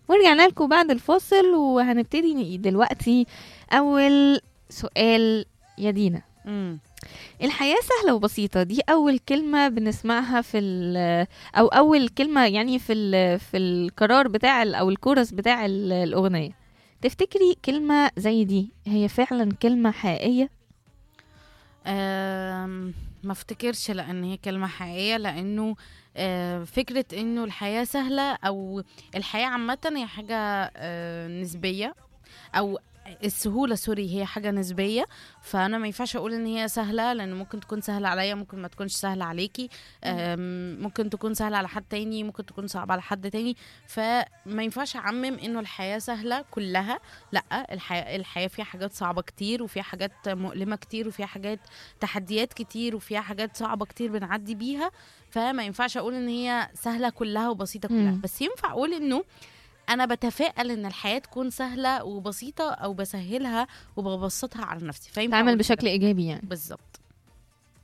ورجعنا لكم بعد الفاصل وهنبتدي دلوقتي أول سؤال يا دينا مم. الحياة سهلة وبسيطة دي أول كلمة بنسمعها في ال- أو أول كلمة يعني في ال- في القرار بتاع ال- أو الكورس بتاع ال- الأغنية تفتكري كلمة زي دي هي فعلا كلمة حقيقية؟ آم، ما افتكرش لان هي كلمه حقيقيه لانه آه، فكره انه الحياه سهله او الحياه عامه هي حاجه آه، نسبيه او السهوله سوري هي حاجه نسبيه فانا ما ينفعش اقول ان هي سهله لان ممكن تكون سهله عليا ممكن ما تكونش سهله عليكي آم، ممكن تكون سهله على حد تاني ممكن تكون صعبه على حد تاني فما ينفعش اعمم انه الحياه سهله كلها لا الحياه الحياه فيها حاجات صعبه كتير وفيها حاجات مؤلمه كتير وفيها حاجات تحديات كتير وفيها حاجات صعبه كتير بنعدي بيها فما ينفعش اقول ان هي سهله كلها وبسيطه كلها مم. بس ينفع اقول انه انا بتفائل ان الحياه تكون سهله وبسيطه او بسهلها وببسطها على نفسي فينفع تعمل أقول كده. بشكل إيجابي يعني بالظبط